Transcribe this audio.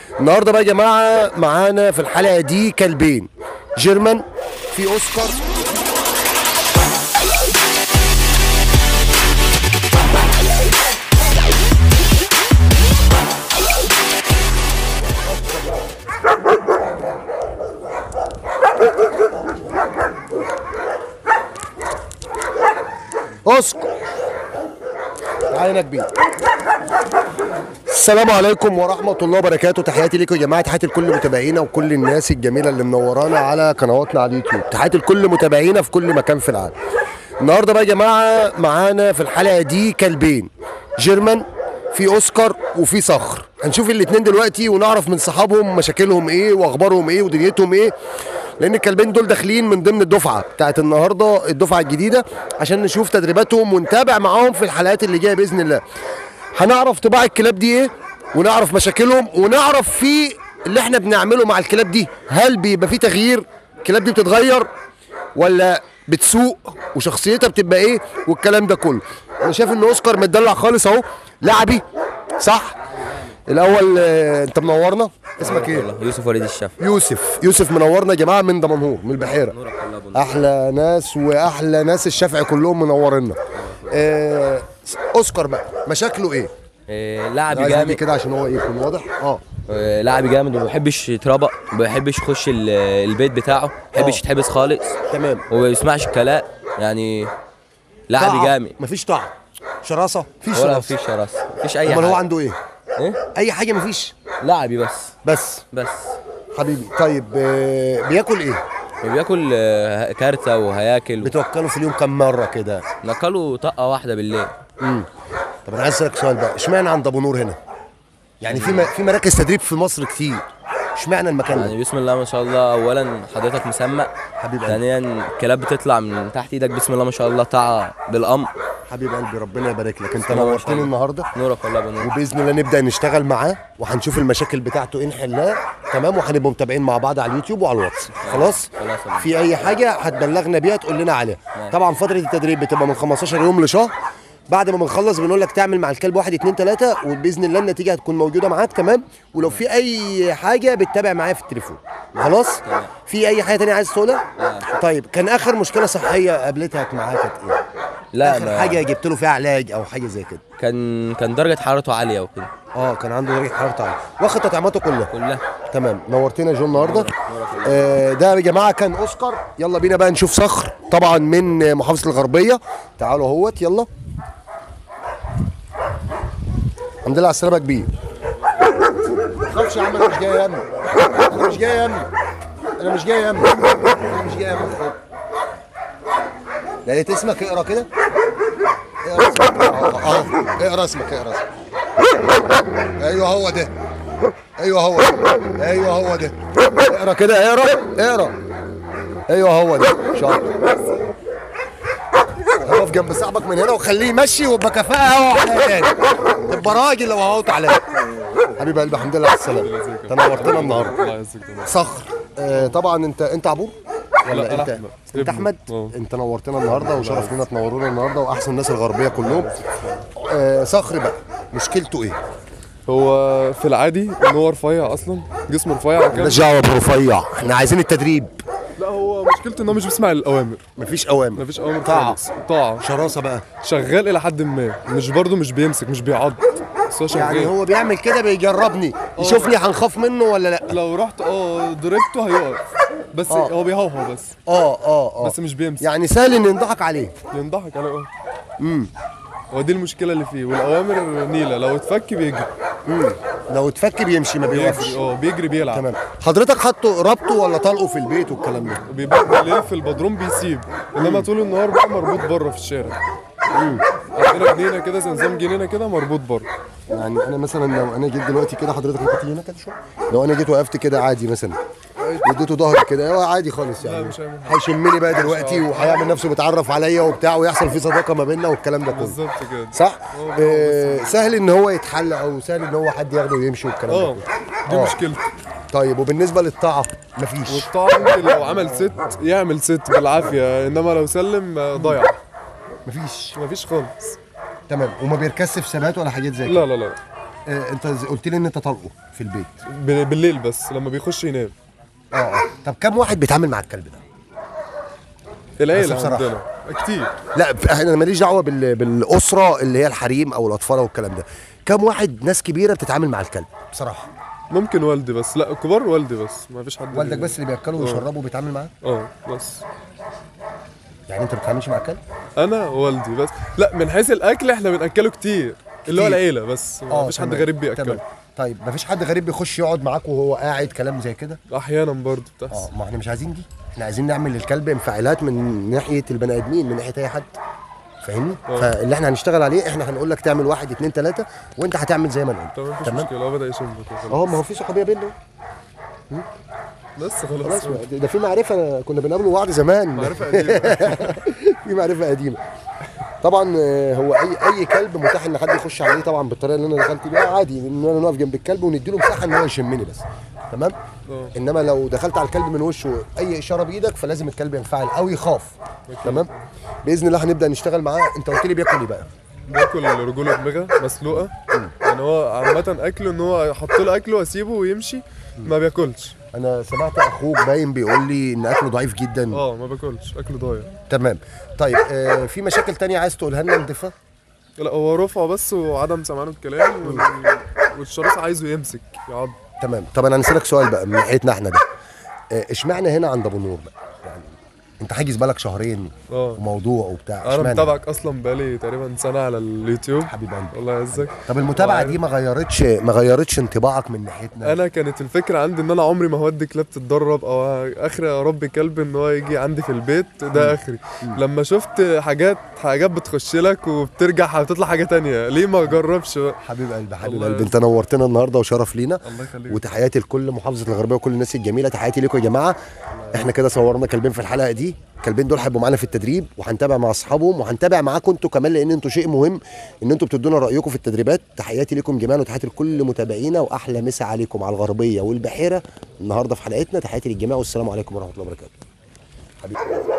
النهارده بقى يا جماعه معانا في الحلقه دي كلبين جيرمان في اوسكار اوسكار تعالى كبير السلام عليكم ورحمة الله وبركاته تحياتي لكم يا جماعة تحياتي لكل متابعينا وكل الناس الجميلة اللي منورانا على قنواتنا على اليوتيوب تحياتي لكل متابعينا في كل مكان في العالم النهارده بقى يا جماعة معانا في الحلقة دي كلبين جيرمان في اوسكار وفي صخر هنشوف الاتنين دلوقتي ونعرف من صحابهم مشاكلهم ايه واخبارهم ايه ودنيتهم ايه لان الكلبين دول داخلين من ضمن الدفعه بتاعت النهارده الدفعه الجديده عشان نشوف تدريباتهم ونتابع معاهم في الحلقات اللي جايه باذن الله هنعرف طباع الكلاب دي ايه ونعرف مشاكلهم ونعرف في اللي احنا بنعمله مع الكلاب دي هل بيبقى في تغيير الكلاب دي بتتغير ولا بتسوق وشخصيتها بتبقى ايه والكلام ده كله انا شايف ان اوسكار متدلع خالص اهو لعبي صح الاول آه، انت منورنا اسمك ايه والله يوسف وليد الشافعي يوسف يوسف منورنا يا جماعه من دمنهور من البحيره احلى ناس واحلى ناس الشافعي كلهم منورينا آه اوسكار بقى مشاكله ايه إيه، لاعب عايز جامد كده عشان هو ايه يكون واضح اه إيه، لاعب جامد وما بيحبش يتربق وما بيحبش يخش ال- البيت بتاعه ما بيحبش آه. يتحبس خالص تمام وما بيسمعش الكلام يعني لاعب طاعة. جامد مفيش طاعه شراسه مفيش ولا شراسه مفيش شراسه مفيش اي امال هو حاجه عنده ايه ايه اي حاجه مفيش لاعبي بس بس بس حبيبي طيب آه بياكل ايه بياكل آه، كارته وهياكل بتوكله في اليوم كم مره كده ناكله طقه واحده بالليل طب انا عايز اسالك سؤال بقى اشمعنى عند ابو نور هنا يعني في م- في مراكز تدريب في مصر كتير اشمعنى المكان يعني ده بسم الله ما شاء الله اولا حضرتك مسمع حبيب قلبي. ثانيا الكلاب بتطلع من تحت ايدك بسم الله ما شاء الله طاعه بالامر حبيب قلبي ربنا يبارك لك انت الله ما شاء نورتني الله. النهارده نورك والله بنور وباذن الله نبدا نشتغل معاه وهنشوف المشاكل بتاعته ايه نحلها تمام وهنبقى متابعين مع بعض على اليوتيوب وعلى الواتس خلاص خلاص يا في اي حاجه هتبلغنا بيها تقول لنا عليها ماشي. طبعا فتره التدريب بتبقى من 15 يوم لشهر بعد ما بنخلص بنقول لك تعمل مع الكلب واحد اتنين تلاته وباذن الله النتيجه هتكون موجوده معاك تمام ولو في اي حاجه بتتابع معايا في التليفون خلاص تمام. في اي حاجه تانية عايز تقولها طيب كان اخر مشكله صحيه قابلتك معاك كانت ايه لا اخر ما حاجه جبت له فيها علاج او حاجه زي كده كان كان درجه حرارته عاليه وكده اه كان عنده درجه حراره عاليه واخد تطعيماته كلها كلها تمام نورتنا يا جو النهارده آه ده يا جماعه كان اوسكار يلا بينا بقى نشوف صخر طبعا من محافظه الغربيه تعالوا اهوت يلا الحمد لله على السلامه يا كبير ما تخافش يا عم انا مش جاي يا ابني انا مش جاي يا ابني انا مش جاي يا ابني انا مش جاي يا ابني خد. لقيت اسمك اقرا كده اقرا اسمك اه اه اقرا اسمك اقرا اسمك ايوه هو ده ايوه هو ده ايوه هو ده اقرا كده اقرا اقرا ايوه هو ده شاطر اقف جنب صاحبك من هنا وخليه يمشي وبكفاءه هو عليا تاني تبقى راجل لو هوت عليا حبيب قلبي الحمد لله على السلامه انت نورتنا النهارده صخر آه طبعا انت انت عبور ولا أنا انت أحمد. انت احمد اه. انت نورتنا النهارده وشرف لنا تنورونا النهارده واحسن الناس الغربيه كلهم آه صخر بقى مشكلته ايه؟ هو في العادي ان هو رفيع اصلا جسمه رفيع وكده مالناش دعوه برفيع احنا عايزين التدريب لا هو مشكلته ان هو مش بيسمع الاوامر مفيش اوامر مفيش اوامر طاعة. خالص طاعه شراسه بقى شغال الى حد ما مش برضه مش بيمسك مش بيعض بس هو شغال يعني هو بيعمل كده بيجربني يشوفني هنخاف منه ولا لا لو رحت اه ضربته هيقف بس اه. هو بيهوهو بس اه اه اه بس مش بيمسك يعني سهل ان ينضحك عليه ينضحك على اه امم هو دي المشكله اللي فيه والاوامر نيله لو اتفك بيجري لو اتفك بيمشي ما بيوقفش بيجري اه بيجري بيلعب تمام حضرتك حطه ربطه ولا طلقه في البيت والكلام ده بيبقى بالليل في البدروم بيسيب انما طول النهار بقى مربوط بره في الشارع عندنا جنينه كده زي نظام جنينه كده مربوط بره يعني انا مثلا لو انا جيت دلوقتي كده حضرتك ممكن تيجي هنا كده شويه لو انا جيت وقفت كده عادي مثلا واديته ظهري كده هو عادي خالص يعني مش هيعمل هيشمني بقى دلوقتي وهيعمل نفسه بيتعرف عليا وبتاع ويحصل في صداقه ما بيننا والكلام ده كله بالظبط كده صح؟ آه سهل ان هو يتحل او سهل ان هو حد ياخده ويمشي والكلام ده اه كله دي آه. مشكلته طيب وبالنسبه للطاعه مفيش والطاعة ممكن لو عمل ست يعمل ست بالعافيه انما لو سلم آه، ضيع مفيش مفيش خالص تمام وما بيركزش في ثبات ولا حاجات زي كده لا لا لا آه انت ز- قلت لي ان انت طلقه في البيت ب- بالليل بس لما بيخش ينام اه اه طب كم واحد بيتعامل مع الكلب ده العيله بس بصراحة. عندنا كتير لا ف- انا ماليش دعوه بال... بالاسره اللي هي الحريم او الاطفال والكلام ده كم واحد ناس كبيره بتتعامل مع الكلب بصراحه ممكن والدي بس لا كبار والدي بس ما فيش حد والدك بس اللي بياكله آه. ويشربه وبيتعامل معاه اه بس يعني انت ما بتتعاملش مع الكلب انا ووالدي بس لا من حيث الاكل احنا بناكله كتير اللي هو كتير. العيله بس ما فيش حد تمام، غريب تمام. بياكله طيب ما فيش حد غريب بيخش يقعد معاك وهو قاعد كلام زي كده احيانا برضه اه بتحصل ما احنا مش عايزين دي احنا عايزين نعمل للكلب انفعالات من ناحيه البني ادمين من ناحيه اي حد فاهمني اه. فاللي احنا هنشتغل عليه احنا هنقول لك تعمل واحد اتنين تلاته وانت هتعمل زي ما انا قلت تمام مفيش تمام. مشكله هو بدا يشم كده خلاص. اه ما هو في صحوبيه بيننا بس خلاص خلاص ده ده في معرفه كنا بنقابله بعض زمان معرفه قديمه في معرفه قديمه طبعا آه، هو اي اي كلب متاح ان حد يخش عليه طبعا بالطريقه اللي انا دخلت بيها عادي ان انا نقف جنب الكلب ونديله مساحه ان هو يشمني بس تمام اه انما لو دخلت على الكلب من وشه اي اشاره بايدك فلازم الكلب ينفعل او يخاف تمام باذن الله هنبدا نشتغل معاه انت قلت لي بياكل ايه بقى بياكل رجوله دماغه مسلوقه يعني هو عامه اكله ان هو احط له اكله واسيبه ويمشي ما بياكلش انا سمعت اخوك باين بيقول لي ان اكله ضعيف جدا اه ما بياكلش اكله ضايع تمام طيب آه في مشاكل تانية عايز تقولها لنا نضيفها لا هو رفعه بس وعدم سمعانه الكلام وال... والشريط عايزه يمسك يعض تمام طب انا هنسالك سؤال بقى من ناحيتنا احنا ده آه، اشمعنى هنا عند ابو نور بقى يعني انت حاجز بالك شهرين اه وموضوع وبتاع انا اشمعنى متابعك اصلا بقالي تقريبا سنه على اليوتيوب حبيب قلبي الله يعزك طب المتابعه دي ما غيرتش ما غيرتش انطباعك من ناحيتنا انا كانت الفكره عندي ان انا عمري ما هودي كلاب تتدرب او اخري اربي كلب ان هو يجي عندي في البيت ده اخري لما شفت حاجات حاجات بتخش لك وبترجع بتطلع حاجه تانية ليه ما اجربش بقى حبيب قلبي حبيب الله قلبي يعزك. انت نورتنا النهارده وشرف لينا الله يخليك وتحياتي لكل محافظه الغربيه وكل الناس الجميله تحياتي لكم يا جماعه احنا كده صورنا كلبين في الحلقه دي الكلبين دول هيبقوا معانا في التدريب وهنتابع مع اصحابهم وهنتابع معاكم انتوا كمان لان انتوا شيء مهم ان انتوا بتدونا رايكم في التدريبات تحياتي لكم جميعا وتحياتي لكل متابعينا واحلى مسا عليكم على الغربيه والبحيره النهارده في حلقتنا تحياتي للجميع والسلام عليكم ورحمه الله وبركاته حبيبي